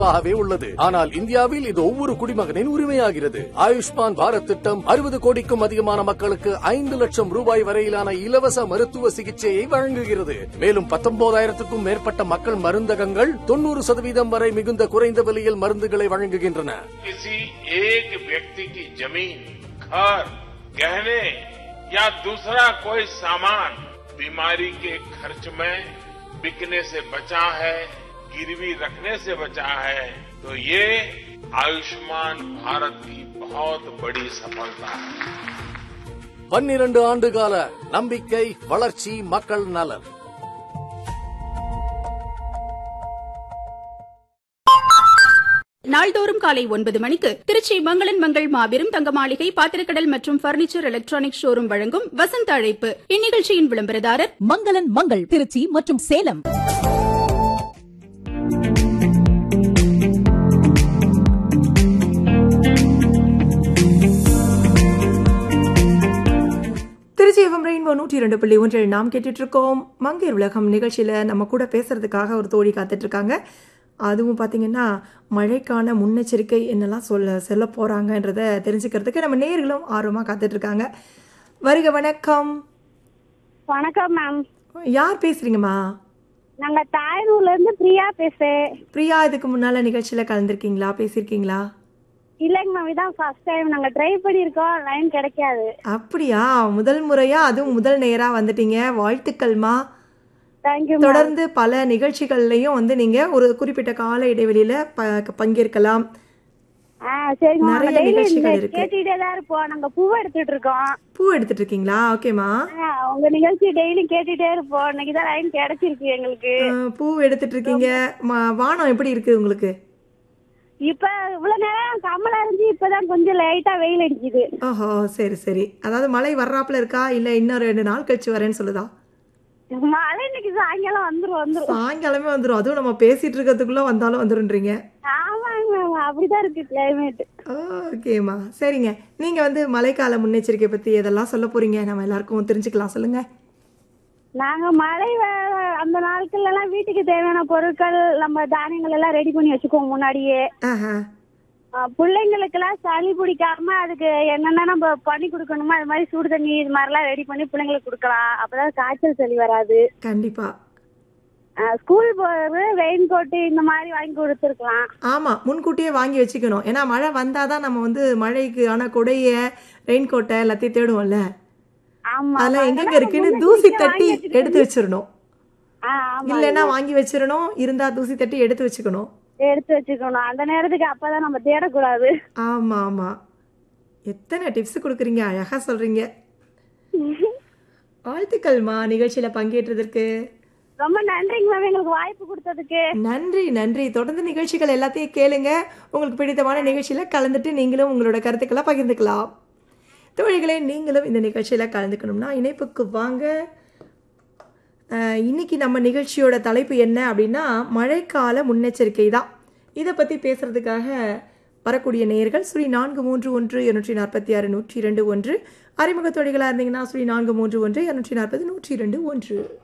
ஆகவே உள்ளது ஆனால் இந்தியாவில் இது ஒவ்வொரு குடிமகனின் உரிமையாகிறது ஆயுஷ்மான் பாரத் திட்டம் அறுபது கோடிக்கும் அதிகமான மக்களுக்கு ஐந்து லட்சம் ரூபாய் வரையிலான இலவச மருத்துவ சிகிச்சையை வழங்குகிறது மேலும் பத்தொன்பதாயிரத்துக்கும் மேற்பட்ட மக்கள் மருந்தகங்கள் தொண்ணூறு சதவீதம் வரை மிகுந்த குறைந்த விலையில் மருந்துகளை வழங்குகின்றன किसी एक व्यक्ति की जमीन घर गहने या दूसरा कोई सामान बीमारी के खर्च में बिकने से बचा है गिरवी रखने से बचा है तो ये आयुष्मान भारत की बहुत बड़ी सफलता है பன்னிரண்டு ஆண்டுகால நம்பிக்கை வளர்ச்சி மக்கள் நலன் நாள்தோறும் காலை ஒன்பது மணிக்கு திருச்சி மங்களன் மங்கள் மாபெரும் தங்க மாளிகை பாத்திரக்கடல் மற்றும் பர்னிச்சர் எலக்ட்ரானிக் ஷோரூம் வழங்கும் வசந்த அழைப்பு இந்நிகழ்ச்சியின் விளம்பரதாரர் மங்களன் மங்கள் திருச்சி மற்றும் சேலம் திருச்சி எஃப்எம் ரெயின்போ நூற்றி இரண்டு புள்ளி ஒன்றில் நாம் கேட்டுட்டு இருக்கோம் மங்கையர் உலகம் நிகழ்ச்சியில் நம்ம கூட பேசுறதுக்காக ஒரு தோழி காத்துட்டு இருக்காங்க அதுவும் பார்த்தீங்கன்னா மழைக்கான முன்னெச்சரிக்கை என்னெல்லாம் சொல்ல சொல்ல போகிறாங்கன்றத தெரிஞ்சுக்கிறதுக்கு நம்ம நேர்களும் ஆர்வமாக காத்துட்டு இருக்காங்க வருக வணக்கம் வணக்கம் மேம் யார் பேசுறீங்கம்மா நாங்க தாயனூர்ல இருந்து பிரியா பேசுறேன் பிரியா இதுக்கு முன்னால் நிகழ்ச்சியில் கலந்துருக்கீங்களா பேசியிருக்கீங்களா இல்லைங்க மேம் இதான் ஃபர்ஸ்ட் டைம் நாங்க ட்ரை பண்ணியிருக்கோம் லைன் கிடைக்காது அப்படியா முதல் முறையா அதுவும் முதல் நேராக வந்துட்டீங்க வாழ்த்துக்கள்மா தேங்க்யூ தொடர்ந்து பல நிகழ்ச்சிகள்லையும் வந்து நீங்க ஒரு குறிப்பிட்ட கால இடைவெளியில ப- பங்கேற்கலாம் ஆ சரிங்க மேம் நிறைய டெய்லி நிகழ்ச்சிகள் இருக்கு. கேட்டுட்டே தான் இருப்போம் நாங்க பூவை எடுத்துட்டு இருக்கோம் பூ எடுத்துட்டு இருக்கீங்களா ஓகேம்மா ஆ, உங்க நிகழ்ச்சி டெய்லி கேட்டுட்டே இருப்போம் இன்னைக்கு தான் லைன் கிடைச்சிருக்கு எங்களுக்கு அஹ், பூ எடுத்துட்டு இருக்கீங்க ம- வானம் எப்படி இருக்கு உங்களுக்கு இப்ப இவ்வளவு நேரம் கமலா இருந்து இப்பதான் கொஞ்சம் லைட்டா வெயில் அடிக்குது ஓஹோ சரி சரி அதாவது மழை வர்றாப்புல இருக்கா இல்ல இன்னும் ரெண்டு நாள் கழிச்சு வரேன்னு சொல்லுதா மழை இன்னைக்கு சாயங்காலம் வந்துரும் வந்துரும் சாயங்காலமே வந்துடும் அதுவும் நம்ம பேசிட்டு இருக்கிறதுக்குள்ள வந்தாலும் வந்துருன்றீங்க ஆமாங்க மேம் அப்படிதான் இருக்கு கிளைமேட் ஓகேம்மா சரிங்க நீங்க வந்து மழைக்கால முன்னெச்சரிக்கை பத்தி எதெல்லாம் சொல்ல போறீங்க நம்ம எல்லாருக்கும் தெரிஞ்சுக்கலாம் சொல்லுங்க நாங்க மழை வே- அந்த நாட்கள்ல எல்லாம் வீட்டுக்கு தேவையான பொருட்கள் நம்ம தானியங்கள் எல்லாம் ரெடி பண்ணி வச்சுக்குவோம் முன்னாடியே ஆஹா ஆஹ் பிள்ளைங்களுக்கு எல்லாம் சளி பிடிக்காம அதுக்கு என்னென்ன நம்ம பண்ணி கொடுக்கணுமோ அது மாதிரி சுடு தண்ணி இது மாதிரிலாம் ரெடி பண்ணி பிள்ளைங்களுக்கு கொடுக்கலாம் அப்பதான் காய்ச்சல் சளி வராது கண்டிப்பா ஆஹ் ஸ்கூல் போறது ரெயின் கோட் இந்த மாதிரி வாங்கி கொடுத்துருக்கலாம் ஆமா முன்கூட்டியே வாங்கி வச்சுக்கணும் ஏன்னா மழை வந்தாதான் நம்ம வந்து மழைக்கு ஆன கொடைய ரெயின் கோட்டை எல்லாத்தையும் தேடுவோம்ல ஆமா அதெல்லாம் எங்கெங்க அதெல்லாம் இருக்குன்னு முன்னாடி தூசி வாங்கி தட்டி வச்சுக்கணும். எடுத்து வச்சிடணும் ஆஹ் ஆமா இல்லைன்னா வாங்கி வச்சிடணும் இருந்தா தூசி தட்டி எடுத்து வச்சுக்கணும் எடுத்து வச்சுக்கணும் அந்த நேரத்துக்கு அப்பதான் நம்ம தேடக்கூடாது ஆமா ஆமா எத்தனை டிப்ஸ் கொடுக்குறீங்க அழகா சொல்றீங்க வாழ்த்துக்கள்மா நிகழ்ச்சியில பங்கேற்றதற்கு ரொம்ப நன்றிங்க மேம் எங்களுக்கு வாய்ப்பு கொடுத்ததுக்கு நன்றி நன்றி தொடர்ந்து நிகழ்ச்சிகள் எல்லாத்தையும் கேளுங்க உங்களுக்கு பிடித்தமான நிகழ்ச்சியில கலந்துட்டு நீங்களும் உங்களோட கருத்துக்களை பகிர்ந்துக்கலாம் தோழிகளே நீங்களும் இந்த நிகழ்ச்சியில கலந்துக்கணும்னா இணைப்புக்கு வாங்க அஹ், இன்னைக்கு நம்ம நிகழ்ச்சியோட தலைப்பு என்ன அப்படின்னா மழைக்கால முன்னெச்சரிக்கை தான் இதை பற்றி பேசுறதுக்காக வரக்கூடிய நேயர்கள் ஸ்ரீ நான்கு மூன்று ஒன்று இருநூற்றி நாற்பத்தி ஆறு நூற்றி இரண்டு ஒன்று அறிமுக தொழிகளாக இருந்தீங்கன்னா ஸ்ரீ நான்கு மூன்று ஒன்று இருநூற்றி நாற்பது நூற்றி இரண்டு ஒன்று